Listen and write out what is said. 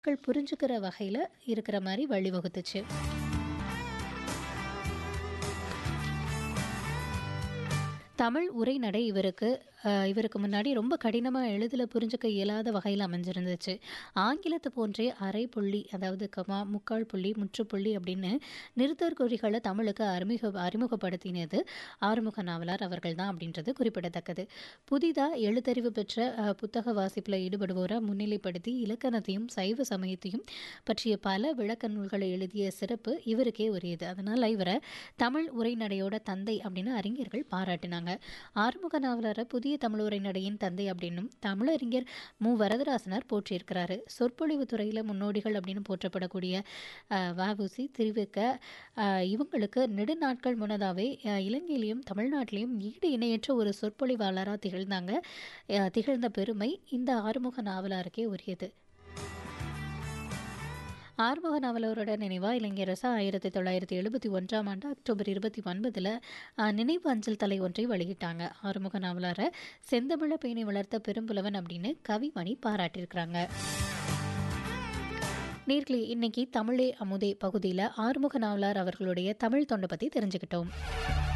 மக்கள் புரிஞ்சுக்கிற வகையில் இருக்கிற மாதிரி வழிவகுத்துச்சு தமிழ் உரைநடை இவருக்கு அஹ், இவருக்கு முன்னாடி ரொம்ப கடினமாக எளிதில் புரிஞ்சுக்க இயலாத வகையில் அமைஞ்சிருந்துச்சு ஆங்கிலத்தை போன்றே அரை புள்ளி அதாவது கமா முக்கால் புள்ளி முற்றுப்புள்ளி அப்படின்னு நிறுத்தற் குறிகளை தமிழுக்கு அறிமுக அறிமுகப்படுத்தினது ஆறுமுக நாவலார் அவர்கள் தான் அப்படின்றது குறிப்பிடத்தக்கது புதிதாக எழுத்தறிவு பெற்ற அஹ், புத்தக வாசிப்பில் ஈடுபடுவோரை முன்னிலைப்படுத்தி இலக்கணத்தையும் சைவ சமயத்தையும் பற்றிய பல விளக்க நூல்களை எழுதிய சிறப்பு இவருக்கே உரியது அதனால் இவரை தமிழ் உரைநடையோட தந்தை அப்படின்னு அறிஞர்கள் பாராட்டினாங்க ஆறுமுக நாவலரை புதிய தமிழ் உரைநடையின் தந்தை அப்படின்னும் தமிழறிஞர் மு வரதராசனார் போற்றியிருக்கிறாரு சொற்பொழிவு துறையில் முன்னோடிகள் அப்படின்னு போற்றப்படக்கூடிய அஹ், வஉசி திருவிக்க அஹ், இவங்களுக்கு நெடுநாட்கள் முன்னதாகவே அஹ், இலங்கையிலையும் தமிழ்நாட்டிலையும் ஈடு இணையற்ற ஒரு சொற்பொழிவாளராக திகழ்ந்தாங்க அஹ், திகழ்ந்த பெருமை இந்த ஆறுமுக நாவலாருக்கே உரியது ஆறுமுக நாவலரோட நினைவாக இளைஞரசு ஆயிரத்தி தொள்ளாயிரத்தி எழுபத்தி ஒன்றாம் ஆண்டு அக்டோபர் இருபத்தி ஒன்பதில் நினைவு அஞ்சல் தலை ஒன்றை வெளியிட்டாங்க ஆறுமுக நாவலரை செந்தமிழ பேணி வளர்த்த பெரும்புலவன் அப்படின்னு கவிமணி பாராட்டியிருக்கிறாங்க நேர்களே இன்னைக்கு தமிழே அமுதே பகுதியில் ஆறுமுக நாவலார் அவர்களுடைய தமிழ் தொண்டை பற்றி தெரிஞ்சுக்கிட்டோம்